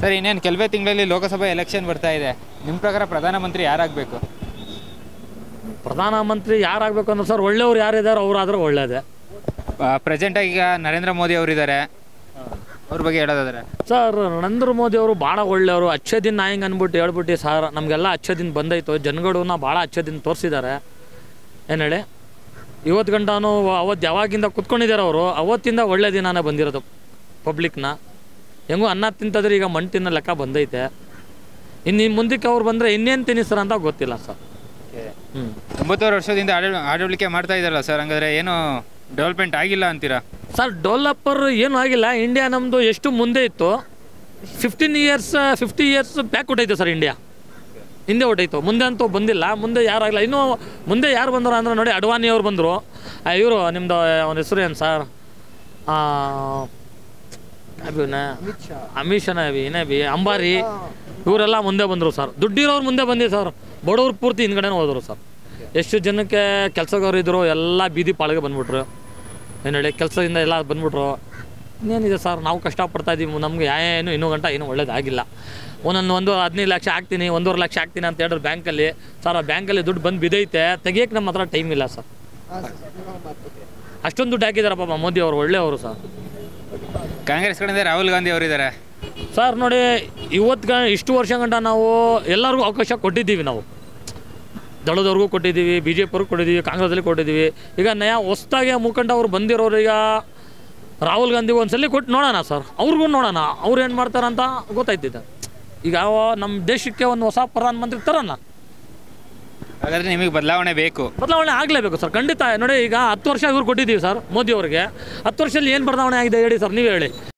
sir ಇನ್ನೇನು ಕೆಲವೇ ತಿಂಗಳಲ್ಲಿ ಲೋಕಸಭಾ ಎಲೆಕ್ಷನ್ ಬರ್ತಾ ಇದೆ ನಿಮ್ಮ ಪ್ರಕಾರ ಪ್ರಧಾನಮಂತ್ರಿ ಯಾರಾಗಬೇಕು ಪ್ರಧಾನಮಂತ್ರಿ ಯಾರಾಗಬೇಕು ಅಂದ್ರೆ ಸರ್ ಒಳ್ಳೆಯವ್ರು ಯಾರಿದ್ದಾರೆ ಅವರಾದ್ರೆ ಒಳ್ಳೇದೇ ಪ್ರೆಸೆಂಟಾಗಿ ಈಗ ನರೇಂದ್ರ ಮೋದಿ ಅವರಿದ್ದಾರೆ ಅವ್ರ ಬಗ್ಗೆ ಹೇಳೋದಾದ್ರೆ ಸರ್ ನರೇಂದ್ರ ಮೋದಿ ಅವರು ಭಾಳ ಒಳ್ಳೆಯವರು ಅಚ್ಚೇ ದಿನ ನಾ ಹಿಂಗೆ ಅಂದ್ಬಿಟ್ಟು ಹೇಳ್ಬಿಟ್ಟು ಸರ್ ನಮಗೆಲ್ಲ ಅಚ್ಚೇ ದಿನ ಬಂದೈತು ಜನಗಳನ್ನ ಭಾಳ ಅಚ್ಚೇ ದಿನ ತೋರಿಸಿದ್ದಾರೆ ಏನು ಹೇಳಿ ಇವತ್ತು ಗಂಟನೂ ಅವತ್ತು ಯಾವಾಗಿಂದ ಕುತ್ಕೊಂಡಿದ್ದಾರೆ ಅವರು ಅವತ್ತಿಂದ ಒಳ್ಳೆ ದಿನಾನೇ ಬಂದಿರೋದು ಪಬ್ಲಿಕ್ನ ಹೆಂಗೂ ಅನ್ನ ತಿಂತದ್ರೆ ಈಗ ಮಣ್ಣು ತಿನ್ನೋ ಲೆಕ್ಕ ಬಂದೈತೆ ಇನ್ನು ಮುಂದಕ್ಕೆ ಅವ್ರು ಬಂದರೆ ಇನ್ನೇನು ತಿನ್ನಿಸ್ತಾರ ಅಂತ ಗೊತ್ತಿಲ್ಲ ಸರ್ ಹ್ಞೂ ಒಂಬತ್ತುವರೆ ವರ್ಷದಿಂದ ಆಡಳಿ ಆಡಳಿಕೆ ಮಾಡ್ತಾ ಇದ್ದಾರಲ್ಲ ಸರ್ ಹಂಗಾದ್ರೆ ಏನು ಡೆವಲಪ್ಮೆಂಟ್ ಆಗಿಲ್ಲ ಅಂತೀರಾ ಸರ್ ಡೆವಲಪರ್ ಏನೂ ಆಗಿಲ್ಲ ಇಂಡಿಯಾ ನಮ್ಮದು ಎಷ್ಟು ಮುಂದೆ ಇತ್ತು fifteen years fifty years back ಹೊಟ್ಟೈತೆ ಸರ್ ಇಂಡಿಯಾ ಹಿಂದೆ ಹೊಟ್ಟೈತು ಮುಂದೆ ಅಂತೂ ಬಂದಿಲ್ಲ ಮುಂದೆ ಯಾರಾಗಲ್ಲ ಇನ್ನೂ ಮುಂದೆ ಯಾರು ಬಂದರು ಅಂದ್ರೆ ನೋಡಿ ಅಡ್ವಾನಿ ಅವ್ರು ಬಂದರು ಇವರು ನಿಮ್ಮದು ಅವನ ಹೆಸರು ಏನು ಸರ್ ಅಭಿನ ಅಮಿತ್ ಶಾ ಬಿ ಏನೇ ಬಿ ಅಂಬಾರಿ ಇವರೆಲ್ಲ ಮುಂದೆ ಬಂದರು ಸರ್ ದುಡ್ಡಿರೋರು ಮುಂದೆ ಬಂದಿದೆ ಸರ್ ಬಡವ್ರು ಪೂರ್ತಿ ಹಿಂದ್ಗಡೆನೇ ಹೋದರು ಸರ್ ಎಷ್ಟು ಜನಕ್ಕೆ ಕೆಲಸಗಾರರು ಇದ್ರು ಎಲ್ಲ ಬೀದಿ ಪಾಳಿಗೆ ಬಂದ್ಬಿಟ್ರು ಏನು ಹೇಳಿ ಕೆಲಸದಿಂದ ಎಲ್ಲ ಬಂದ್ಬಿಟ್ರು ಇನ್ನೇನಿದೆ ಸರ್ ನಾವು ಕಷ್ಟಪಡ್ತಾ ಇದ್ದೀವಿ ನಮಗೆ ಏನು ಇನ್ನೂ ಗಂಟ ಏನೂ ಒಳ್ಳೇದಾಗಿಲ್ಲ ಒಂದೊಂದು ಒಂದು ಹದಿನೈದು ಲಕ್ಷ ಹಾಕ್ತೀನಿ ಒಂದೂವರೆ ಲಕ್ಷ ಹಾಕ್ತೀನಿ ಅಂತ ಹೇಳಿದ್ರು ಬ್ಯಾಂಕಲ್ಲಿ ಸರ್ ಆ ಬ್ಯಾಂಕಲ್ಲಿ ದುಡ್ಡು ಬಂದು ಬಿದ್ದೈತೆ ತೆಗಿಯೋಕೆ ನಮ್ಮ ಹತ್ರ ಟೈಮ್ ಇಲ್ಲ ಸರ್ ಅಷ್ಟೊಂದು ದುಡ್ಡು ಹಾಕಿದ್ದಾರೆ ಪಾಪ ಮೋದಿ ಅವರು ಒಳ್ಳೆಯವರು ಸರ್ ಕಾಂಗ್ರೆಸ್ ಕಡೆಯಿಂದ ರಾಹುಲ್ ಗಾಂಧಿ ಅವರಿದ್ದಾರೆ ಸರ್ ನೋಡಿ ಇವತ್ತು ಗ ಇಷ್ಟು ವರ್ಷ ಗಂಟ ನಾವು ಎಲ್ಲರಿಗೂ ಅವಕಾಶ ಕೊಟ್ಟಿದ್ದೀವಿ ನಾವು ದಳದವ್ರಿಗೂ ಕೊಟ್ಟಿದ್ದೀವಿ ಬಿ ಜೆ ಪಿಯವ್ರಿಗೂ ಕೊಟ್ಟಿದ್ದೀವಿ ಕಾಂಗ್ರೆಸ್ಸಲ್ಲಿ ಕೊಟ್ಟಿದ್ದೀವಿ ಈಗ ನಯ ಹೊಸ್ದಾಗಿ ಮುಖಂಡ ಅವ್ರು ಬಂದಿರೋರು ಈಗ ರಾಹುಲ್ ಗಾಂಧಿಗೆ ಒಂದ್ಸಲಿ ಕೊಟ್ಟು ನೋಡೋಣ ಸರ್ ಅವ್ರಿಗೂ ನೋಡೋಣ ಅವ್ರು ಏನು ಮಾಡ್ತಾರಂತ ಗೊತ್ತಾಯ್ತಿದೆ ಈಗ ಅವ- ನಮ್ಮ ದೇಶಕ್ಕೆ ಒಂದು ಹೊಸ ಪ್ರಧಾನಮಂತ್ರಿ ತರೋಣ ಹಾಗಾದ್ರೆ ನಿಮಗೆ ಬದಲಾವಣೆ ಬೇಕು ಬದಲಾವಣೆ ಆಗಲೇಬೇಕು ಸರ್ ಖಂಡಿತ ನೋಡಿ ಈಗ ಹತ್ತು ವರ್ಷ ಇವ್ರು ಕೊಟ್ಟಿದ್ದೀವಿ ಸರ್ ಮೋದಿ ಅವರಿಗೆ ಹತ್ತು ವರ್ಷದಲ್ಲಿ ಏನು ಬದಲಾವಣೆ ಆಗಿದೆ ಹೇಳಿ ಸರ್ ನೀವು ಹೇಳಿ